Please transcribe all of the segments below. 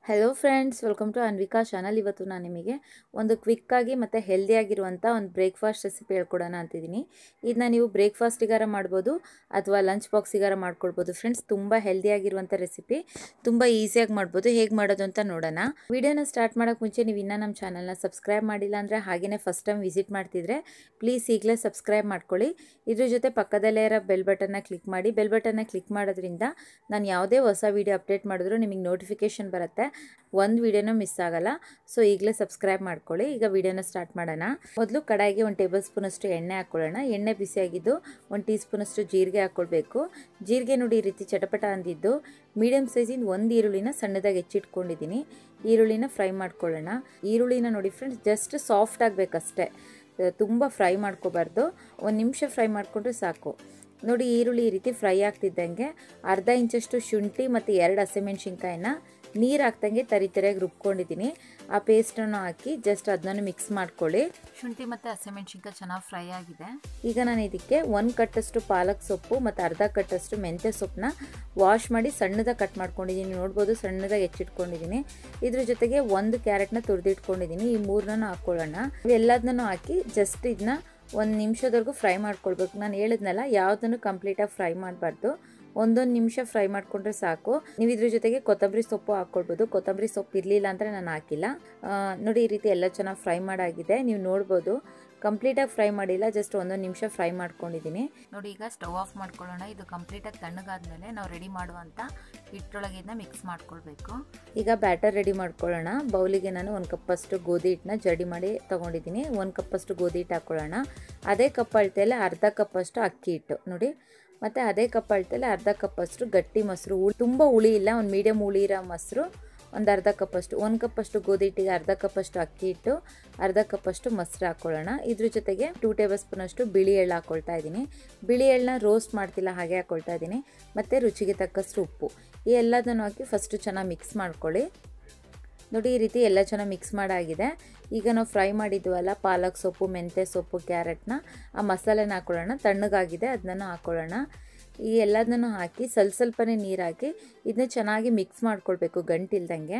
hello friends welcome to Anvika channel ಇವತ್ತು ನಾನು ನಿಮಗೆ ಒಂದು ಕ್ವಿಕ್ಕಾಗಿ ಮತ್ತು ಹೆಲ್ದಿಯಾಗಿರುವಂಥ ಒಂದು ಬ್ರೇಕ್ಫಾಸ್ಟ್ ರೆಸಿಪಿ ಹೇಳ್ಕೊಡೋಣ ಅಂತಿದ್ದೀನಿ ಇದನ್ನ ನೀವು ಬ್ರೇಕ್ಫಾಸ್ಟಿಗಾರ ಮಾಡ್ಬೋದು ಅಥವಾ ಲಂಚ್ ಬಾಕ್ಸಿಗಾರ ಮಾಡ್ಕೊಳ್ಬೋದು ಫ್ರೆಂಡ್ಸ್ ತುಂಬ ಹೆಲ್ದಿಯಾಗಿರುವಂಥ ರೆಸಿಪಿ ತುಂಬ ಈಸಿಯಾಗಿ ಮಾಡ್ಬೋದು ಹೇಗೆ ಮಾಡೋದು ಅಂತ ನೋಡೋಣ ವಿಡಿಯೋನ ಸ್ಟಾರ್ಟ್ ಮಾಡೋಕ್ಕೆ ಮುಂಚೆ ನೀವು ಇನ್ನೂ ನಮ್ಮ ಚಾನಲ್ನ ಸಬ್ಸ್ಕ್ರೈಬ್ ಮಾಡಿಲ್ಲ ಅಂದರೆ ಹಾಗೆಯೇ ಫಸ್ಟ್ ಟೈಮ್ ವಿಸಿಟ್ ಮಾಡ್ತಿದ್ರೆ ಪ್ಲೀಸ್ ಈಗಲೇ ಸಬ್ಸ್ಕ್ರೈಬ್ ಮಾಡ್ಕೊಳ್ಳಿ ಇದ್ರ ಜೊತೆ ಪಕ್ಕದಲ್ಲೇ ಇರೋ ಬೆಲ್ ಬಟನ್ನ ಕ್ಲಿಕ್ ಮಾಡಿ ಬೆಲ್ ಬಟನ್ನ ಕ್ಲಿಕ್ ಮಾಡೋದ್ರಿಂದ ನಾನು ಯಾವುದೇ ಹೊಸ ವೀಡಿಯೋ ಅಪ್ಡೇಟ್ ಮಾಡಿದ್ರು ನಿಮಗೆ ನೋಟಿಫಿಕೇಷನ್ ಬರುತ್ತೆ ಒಂದು ವೀಡಿಯೋನೂ ಮಿಸ್ ಆಗಲ್ಲ ಸೊ ಈಗಲೇ ಸಬ್ಸ್ಕ್ರೈಬ್ ಮಾಡ್ಕೊಳ್ಳಿ ಈಗ ವೀಡಿಯೋನ ಸ್ಟಾರ್ಟ್ ಮಾಡೋಣ ಮೊದಲು ಕಡಾಯಿಗೆ ಒಂದು ಟೇಬಲ್ ಸ್ಪೂನಷ್ಟು ಎಣ್ಣೆ ಹಾಕ್ಕೊಳ್ಳೋಣ ಎಣ್ಣೆ ಬಿಸಿಯಾಗಿದ್ದು ಒಂದು ಟೀ ಸ್ಪೂನಷ್ಟು ಜೀರಿಗೆ ಹಾಕ್ಕೊಳ್ಬೇಕು ಜೀರಿಗೆ ನೋಡಿ ಈ ರೀತಿ ಚಟಪಟ ಅಂದಿದ್ದು ಮೀಡಿಯಮ್ ಸೈಜಿಂದ ಒಂದು ಈರುಳ್ಳಿನ ಸಣ್ಣದಾಗಿ ಹೆಚ್ಚಿಟ್ಕೊಂಡಿದ್ದೀನಿ ಈರುಳ್ಳಿನ ಫ್ರೈ ಮಾಡ್ಕೊಳ್ಳೋಣ ಈರುಳ್ಳಿನ ನೋಡಿ ಫ್ರೆಂಡ್ಸ್ ಜಸ್ಟ್ ಸಾಫ್ಟ್ ಆಗಬೇಕಷ್ಟೇ ತುಂಬ ಫ್ರೈ ಮಾಡ್ಕೋಬಾರ್ದು ಒಂದು ನಿಮಿಷ ಫ್ರೈ ಮಾಡಿಕೊಂಡ್ರೆ ಸಾಕು ನೋಡಿ ಈರುಳ್ಳಿ ಈ ರೀತಿ ಫ್ರೈ ಆಗ್ತಿದ್ದಂಗೆ ಅರ್ಧ ಇಂಚಷ್ಟು ಶುಂಠಿ ಮತ್ತು ಎರಡು ಹಸಿಮೆಣ್ಸಿನ್ಕಾಯಿನ ನೀರು ಹಾಕ್ದಂಗೆ ತರಿ ತರಿಯಾಗಿ ರುಬ್ಕೊಂಡಿದ್ದೀನಿ ಆ ಪೇಸ್ಟನ್ನು ಹಾಕಿ ಜಸ್ಟ್ ಅದನ್ನು ಮಿಕ್ಸ್ ಮಾಡ್ಕೊಳ್ಳಿ ಶುಂಠಿ ಮತ್ತು ಹಸಿಮೆಣ್ಸಿನ್ಕಾಯಿ ಚೆನ್ನಾಗಿ ಫ್ರೈ ಆಗಿದೆ ಈಗ ನಾನು ಇದಕ್ಕೆ ಒಂದು ಕಟ್ಟಷ್ಟು ಪಾಲಕ್ ಸೊಪ್ಪು ಮತ್ತು ಅರ್ಧ ಕಟ್ಟಷ್ಟು ಮೆಂತ್ಯ ಸೊಪ್ಪನ್ನ ವಾಶ್ ಮಾಡಿ ಸಣ್ಣದಾಗಿ ಕಟ್ ಮಾಡ್ಕೊಂಡಿದ್ದೀನಿ ನೋಡ್ಬೋದು ಸಣ್ಣದಾಗಿ ಹೆಚ್ಚಿಟ್ಕೊಂಡಿದ್ದೀನಿ ಇದ್ರ ಜೊತೆಗೆ ಒಂದು ಕ್ಯಾರೆಟ್ನ ತುರಿದಿಟ್ಕೊಂಡಿದ್ದೀನಿ ಈ ಮೂರನ್ನ ಹಾಕ್ಕೊಳ್ಳೋಣ ಇವೆಲ್ಲದನ್ನೂ ಹಾಕಿ ಜಸ್ಟ್ ಇದನ್ನ ಒಂದು ನಿಮಿಷದವರೆಗೂ ಫ್ರೈ ಮಾಡ್ಕೊಳ್ಬೇಕು ನಾನು ಹೇಳಿದ್ನಲ್ಲ ಯಾವುದನ್ನು ಕಂಪ್ಲೀಟಾಗಿ ಫ್ರೈ ಮಾಡಬಾರ್ದು ಒಂದೊಂದು ನಿಮಿಷ ಫ್ರೈ ಮಾಡಿಕೊಂಡ್ರೆ ಸಾಕು ನೀವು ಇದ್ರ ಜೊತೆಗೆ ಕೊತ್ತಂಬರಿ ಸೊಪ್ಪು ಹಾಕ್ಕೊಳ್ಬೋದು ಕೊತ್ತಂಬರಿ ಸೊಪ್ಪು ಇರಲಿಲ್ಲ ಅಂದರೆ ನಾನು ಹಾಕಿಲ್ಲ ನೋಡಿ ಈ ರೀತಿ ಎಲ್ಲ ಚೆನ್ನಾಗಿ ಫ್ರೈ ಮಾಡಾಗಿದೆ ನೀವು ನೋಡ್ಬೋದು ಕಂಪ್ಲೀಟಾಗಿ ಫ್ರೈ ಮಾಡಿಲ್ಲ ಜಸ್ಟ್ ಒಂದೊಂದು ನಿಮಿಷ ಫ್ರೈ ಮಾಡ್ಕೊಂಡಿದ್ದೀನಿ ನೋಡಿ ಈಗ ಸ್ಟವ್ ಆಫ್ ಮಾಡ್ಕೊಳ್ಳೋಣ ಇದು ಕಂಪ್ಲೀಟಾಗಿ ತಣ್ಣಗಾದ್ಮೇಲೆ ನಾವು ರೆಡಿ ಮಾಡುವಂಥ ಹಿಟ್ಟೊಳಗೆ ಇದನ್ನ ಮಿಕ್ಸ್ ಮಾಡ್ಕೊಳ್ಬೇಕು ಈಗ ಬ್ಯಾಟರ್ ರೆಡಿ ಮಾಡ್ಕೊಳ್ಳೋಣ ಬೌಲಿಗೆ ನಾನು ಒಂದು ಕಪ್ಪಷ್ಟು ಗೋಧಿ ಹಿಟ್ಟನ್ನ ಜಡಿ ಮಾಡಿ ತೊಗೊಂಡಿದ್ದೀನಿ ಒಂದು ಕಪ್ಪಷ್ಟು ಗೋಧಿ ಹಿಟ್ಟು ಹಾಕ್ಕೊಳ್ಳೋಣ ಅದೇ ಕಪ್ ಅಳತೆಯಲ್ಲಿ ಅರ್ಧ ಕಪ್ಪಷ್ಟು ಅಕ್ಕಿ ಹಿಟ್ಟು ನೋಡಿ ಮತ್ತು ಅದೇ ಕಪ್ ಅಳತೆಯಲ್ಲಿ ಅರ್ಧ ಕಪ್ಪಷ್ಟು ಗಟ್ಟಿ ಮೊಸರು ತುಂಬ ಹುಳಿ ಇಲ್ಲ ಒಂದು ಮೀಡಿಯಮ್ ಹುಳಿ ಇರೋ ಮೊಸರು ಒಂದು ಅರ್ಧ ಕಪ್ಪಷ್ಟು ಒಂದು ಕಪ್ಪಷ್ಟು ಗೋಧಿ ಹಿಟ್ಟಿಗೆ ಅರ್ಧ ಕಪ್ಪಷ್ಟು ಅಕ್ಕಿ ಹಿಟ್ಟು ಅರ್ಧ ಕಪ್ಪಷ್ಟು ಮೊಸರು ಹಾಕ್ಕೊಳ್ಳೋಣ ಇದ್ರ ಜೊತೆಗೆ ಟೂ ಟೇಬಲ್ ಸ್ಪೂನಷ್ಟು ಬಿಳಿ ಎಳ್ಳು ಹಾಕ್ಕೊಳ್ತಾ ಇದ್ದೀನಿ ಬಿಳಿ ಎಳ್ಳನ್ನ ರೋಸ್ಟ್ ಮಾಡ್ತಿಲ್ಲ ಹಾಗೆ ಹಾಕ್ಕೊಳ್ತಾ ಇದ್ದೀನಿ ಮತ್ತು ರುಚಿಗೆ ತಕ್ಕಷ್ಟು ಉಪ್ಪು ಈ ಎಲ್ಲದನ್ನು ಹಾಕಿ ಫಸ್ಟು ಚೆನ್ನಾಗಿ ಮಿಕ್ಸ್ ಮಾಡ್ಕೊಳ್ಳಿ ನೋಡಿ ಈ ರೀತಿ ಎಲ್ಲ ಚೆನ್ನಾಗಿ ಮಿಕ್ಸ್ ಮಾಡಾಗಿದೆ ಈಗ ನಾವು ಫ್ರೈ ಮಾಡಿದ್ವಲ್ಲ ಪಾಲಕ್ ಸೊಪ್ಪು ಮೆಂತ್ಯ ಸೊಪ್ಪು ಕ್ಯಾರೆಟ್ನ ಆ ಮಸಾಲೆನ ಹಾಕ್ಕೊಳ್ಳೋಣ ತಣ್ಣಗಾಗಿದೆ ಅದನ್ನು ಹಾಕ್ಕೊಳ್ಳೋಣ ಈ ಎಲ್ಲದನ್ನು ಹಾಕಿ ಸ್ವಲ್ಪ ಸ್ವಲ್ಪನೇ ನೀರು ಹಾಕಿ ಇದನ್ನ ಚೆನ್ನಾಗಿ ಮಿಕ್ಸ್ ಮಾಡ್ಕೊಳ್ಬೇಕು ಗಂಟಿಲ್ದಂಗೆ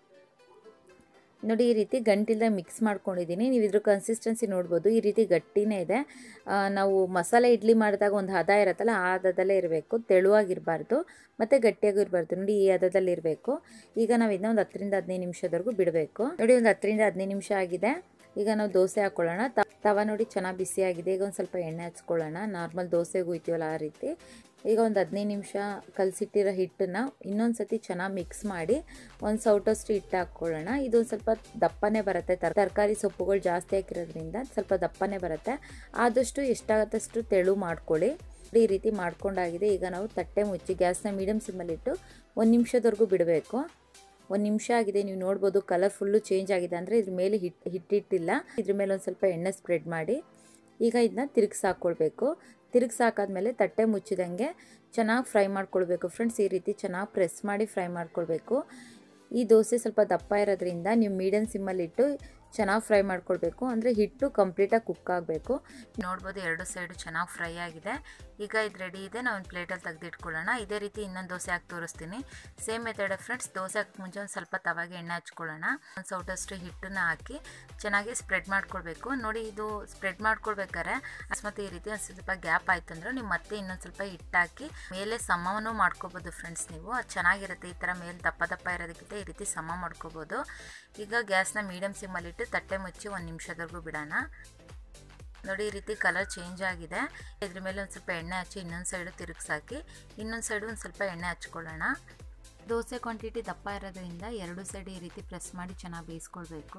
ನೋಡಿ ಈ ರೀತಿ ಗಂಟಿಲ್ದಾಗ ಮಿಕ್ಸ್ ಮಾಡ್ಕೊಂಡಿದ್ದೀನಿ ನೀವು ಇದ್ರ ಕನ್ಸಿಸ್ಟೆನ್ಸಿ ನೋಡ್ಬೋದು ಈ ರೀತಿ ಗಟ್ಟಿನೇ ಇದೆ ನಾವು ಮಸಾಲೆ ಇಡ್ಲಿ ಮಾಡಿದಾಗ ಒಂದು ಹದ ಇರುತ್ತಲ್ಲ ಆ ಹದದಲ್ಲೇ ಇರಬೇಕು ತೆಳುವಾಗಿರಬಾರ್ದು ಮತ್ತು ಗಟ್ಟಿಯಾಗೂ ಇರಬಾರ್ದು ನೋಡಿ ಈ ಹದದಲ್ಲಿ ಇರಬೇಕು ಈಗ ನಾವು ಇದನ್ನ ಒಂದು ಹತ್ತರಿಂದ ಹದಿನೈದು ನಿಮಿಷದವರೆಗೂ ಬಿಡಬೇಕು ನೋಡಿ ಒಂದು ಹತ್ತರಿಂದ ಹದಿನೈದು ನಿಮಿಷ ಆಗಿದೆ ಈಗ ನಾವು ದೋಸೆ ಹಾಕ್ಕೊಳ್ಳೋಣ ತವ ನೋಡಿ ಚೆನ್ನಾಗಿ ಬಿಸಿಯಾಗಿದೆ ಈಗ ಒಂದು ಸ್ವಲ್ಪ ಎಣ್ಣೆ ಹಚ್ಕೊಳ್ಳೋಣ ನಾರ್ಮಲ್ ದೋಸೆಗೂ ಇದ್ದೀವಲ್ಲ ಆ ರೀತಿ ಈಗ ಒಂದು ಹದಿನೈದು ನಿಮಿಷ ಕಲಸಿಟ್ಟಿರೋ ಹಿಟ್ಟನ್ನು ಇನ್ನೊಂದು ಸತಿ ಚೆನ್ನಾಗಿ ಮಿಕ್ಸ್ ಮಾಡಿ ಒಂದು ಸೌಟಷ್ಟು ಹಿಟ್ಟು ಹಾಕ್ಕೊಳ್ಳೋಣ ಇದೊಂದು ಸ್ವಲ್ಪ ದಪ್ಪನೇ ಬರುತ್ತೆ ತರ್ ತರಕಾರಿ ಸೊಪ್ಪುಗಳು ಜಾಸ್ತಿ ಹಾಕಿರೋದ್ರಿಂದ ಸ್ವಲ್ಪ ದಪ್ಪನೇ ಬರುತ್ತೆ ಆದಷ್ಟು ಎಷ್ಟಾಗತ್ತಷ್ಟು ತೆಳು ಮಾಡ್ಕೊಳ್ಳಿ ಈ ರೀತಿ ಮಾಡ್ಕೊಂಡಾಗಿದೆ ಈಗ ನಾವು ತಟ್ಟೆ ಮುಚ್ಚಿ ಗ್ಯಾಸ್ನ ಮೀಡಿಯಮ್ ಸಿಮ್ಮಲ್ಲಿಟ್ಟು ಒಂದು ನಿಮಿಷದವರೆಗೂ ಬಿಡಬೇಕು ಒಂದು ನಿಮಿಷ ಆಗಿದೆ ನೀವು ನೋಡ್ಬೋದು ಕಲರ್ ಫುಲ್ಲು ಚೇಂಜ್ ಆಗಿದೆ ಅಂದರೆ ಇದ್ರ ಮೇಲೆ ಹಿಟ್ಟು ಹಿಟ್ಟಿಟ್ಟಿಲ್ಲ ಇದ್ರ ಮೇಲೆ ಒಂದು ಸ್ವಲ್ಪ ಎಣ್ಣೆ ಸ್ಪ್ರೆಡ್ ಮಾಡಿ ಈಗ ಇದನ್ನ ತಿರುಗಿಸಿ ಹಾಕ್ಕೊಳ್ಬೇಕು ತಿರುಗಿಸಿ ಹಾಕಾದ್ಮೇಲೆ ತಟ್ಟೆ ಮುಚ್ಚಿದಂಗೆ ಚೆನ್ನಾಗಿ ಫ್ರೈ ಮಾಡ್ಕೊಳ್ಬೇಕು ಫ್ರೆಂಡ್ಸ್ ಈ ರೀತಿ ಚೆನ್ನಾಗಿ ಪ್ರೆಸ್ ಮಾಡಿ ಫ್ರೈ ಮಾಡ್ಕೊಳ್ಬೇಕು ಈ ದೋಸೆ ಸ್ವಲ್ಪ ದಪ್ಪ ಇರೋದ್ರಿಂದ ನೀವು ಮೀಡಿಯಮ್ ಸಿಮ್ಮಲ್ಲಿಟ್ಟು ಚೆನ್ನಾಗಿ ಫ್ರೈ ಮಾಡ್ಕೊಳ್ಬೇಕು ಅಂದರೆ ಹಿಟ್ಟು ಕಂಪ್ಲೀಟಾಗಿ ಕುಕ್ ಆಗಬೇಕು ನೋಡ್ಬೋದು ಎರಡು ಸೈಡು ಚೆನ್ನಾಗಿ ಫ್ರೈ ಆಗಿದೆ ಈಗ ಇದು ರೆಡಿ ಇದೆ ನಾವು ಒಂದು ಪ್ಲೇಟಲ್ಲಿ ತೆಗೆದಿಟ್ಕೊಳ್ಳೋಣ ಇದೇ ರೀತಿ ಇನ್ನೊಂದು ದೋಸೆ ಹಾಕಿ ತೋರಿಸ್ತೀನಿ ಸೇಮ್ ಮೆಥಡ್ ಫ್ರೆಂಡ್ಸ್ ದೋಸೆ ಹಾಕಿ ಮುಂಚೆ ಒಂದು ಸ್ವಲ್ಪ ತವಾಗೆ ಎಣ್ಣೆ ಹಚ್ಕೊಳ್ಳೋಣ ಒಂದು ಸೌಟಷ್ಟು ಹಿಟ್ಟನ್ನು ಹಾಕಿ ಚೆನ್ನಾಗಿ ಸ್ಪ್ರೆಡ್ ಮಾಡ್ಕೊಳ್ಬೇಕು ನೋಡಿ ಇದು ಸ್ಪ್ರೆಡ್ ಮಾಡ್ಕೊಳ್ಬೇಕಾದ್ರೆ ಅಕಸ್ಮಾತ್ ಈ ರೀತಿ ಒಂದು ಸ್ವಲ್ಪ ಗ್ಯಾಪ್ ಆಯ್ತು ಅಂದ್ರೆ ನೀವು ಮತ್ತೆ ಇನ್ನೊಂದು ಸ್ವಲ್ಪ ಹಿಟ್ಟು ಹಾಕಿ ಮೇಲೆ ಸಮವನ್ನು ಮಾಡ್ಕೋಬೋದು ಫ್ರೆಂಡ್ಸ್ ನೀವು ಅದು ಚೆನ್ನಾಗಿರುತ್ತೆ ಈ ಥರ ಮೇಲೆ ದಪ್ಪ ದಪ್ಪ ಇರೋದಕ್ಕಿಂತ ಈ ರೀತಿ ಸಮ ಮಾಡ್ಕೋಬೋದು ಈಗ ಗ್ಯಾಸ್ನ ಮೀಡಿಯಮ್ ಸಿಮ್ಮಲ್ಲಿಟ್ಟು ತಟ್ಟೆ ಮುಚ್ಚಿ ಒಂದು ನಿಮಿಷದವರೆಗೂ ಬಿಡೋಣ ನೋಡಿ ಈ ರೀತಿ ಕಲರ್ ಚೇಂಜ್ ಆಗಿದೆ ಇದ್ರ ಮೇಲೆ ಒಂದು ಸ್ವಲ್ಪ ಎಣ್ಣೆ ಹಚ್ಚಿ ಇನ್ನೊಂದು ಸೈಡು ತಿರುಗಿಸಾಕಿ ಇನ್ನೊಂದು ಸೈಡು ಒಂದು ಸ್ವಲ್ಪ ಎಣ್ಣೆ ಹಚ್ಕೊಳ್ಳೋಣ ದೋಸೆ ಕ್ವಾಂಟಿಟಿ ದಪ್ಪ ಇರೋದ್ರಿಂದ ಎರಡು ಸೈಡ್ ಈ ರೀತಿ ಪ್ರೆಸ್ ಮಾಡಿ ಚೆನ್ನಾಗಿ ಬೇಯಿಸ್ಕೊಳ್ಬೇಕು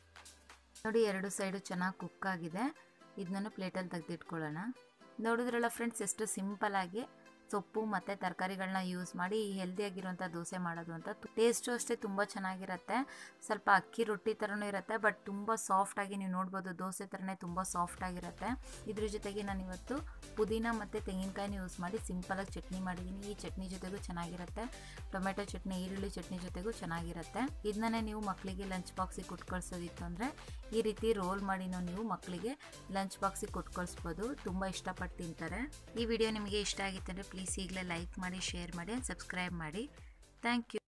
ನೋಡಿ ಎರಡು ಸೈಡು ಚೆನ್ನಾಗಿ ಕುಕ್ ಆಗಿದೆ ಇದನ್ನು ಪ್ಲೇಟಲ್ಲಿ ತೆಗೆದಿಟ್ಕೊಳ್ಳೋಣ ನೋಡಿದ್ರಲ್ಲ ಫ್ರೆಂಡ್ಸ್ ಎಷ್ಟು ಸಿಂಪಲ್ಲಾಗಿ ಸೊಪ್ಪು ಮತ್ತು ತರಕಾರಿಗಳನ್ನ ಯೂಸ್ ಮಾಡಿ ಈ ಹೆಲ್ದಿಯಾಗಿರುವಂಥ ದೋಸೆ ಮಾಡೋದು ಅಂತ ಟೇಸ್ಟು ಅಷ್ಟೇ ತುಂಬ ಚೆನ್ನಾಗಿರುತ್ತೆ ಸ್ವಲ್ಪ ಅಕ್ಕಿ ರೊಟ್ಟಿ ಥರನೂ ಇರುತ್ತೆ ಬಟ್ ತುಂಬ ಸಾಫ್ಟಾಗಿ ನೀವು ನೋಡ್ಬೋದು ದೋಸೆ ಥರನೇ ತುಂಬ ಸಾಫ್ಟಾಗಿರುತ್ತೆ ಇದ್ರ ಜೊತೆಗೆ ನಾನು ಇವತ್ತು ಪುದೀನ ಮತ್ತು ತೆಂಗಿನಕಾಯಿನ ಯೂಸ್ ಮಾಡಿ ಸಿಂಪಲಾಗಿ ಚಟ್ನಿ ಮಾಡಿದ್ದೀನಿ ಈ ಚಟ್ನಿ ಜೊತೆಗೂ ಚೆನ್ನಾಗಿರುತ್ತೆ ಟೊಮೆಟೊ ಚಟ್ನಿ ಈರುಳ್ಳಿ ಚಟ್ನಿ ಜೊತೆಗೂ ಚೆನ್ನಾಗಿರುತ್ತೆ ಇದನ್ನೇ ನೀವು ಮಕ್ಕಳಿಗೆ ಲಂಚ್ ಬಾಕ್ಸಿಗೆ ಕೊಟ್ಟು ಕಳಿಸೋದಿತ್ತು ಅಂದರೆ ಈ ರೀತಿ ರೋಲ್ ಮಾಡಿನೂ ನೀವು ಮಕ್ಕಳಿಗೆ ಲಂಚ್ ಬಾಕ್ಸಿಗೆ ಕೊಟ್ಟು ಕಳಿಸ್ಬೋದು ತುಂಬ ಇಷ್ಟಪಟ್ಟು ತಿಂತಾರೆ ಈ ವಿಡಿಯೋ ನಿಮಗೆ ಇಷ್ಟ ಆಗಿತ್ತು ಅಂದರೆ ಪ್ಲೀಸ್ ಈಗಲೇ ಲೈಕ್ ಮಾಡಿ ಶೇರ್ ಮಾಡಿ ಸಬ್ಸ್ಕ್ರೈಬ್ ಮಾಡಿ ಥ್ಯಾಂಕ್ ಯು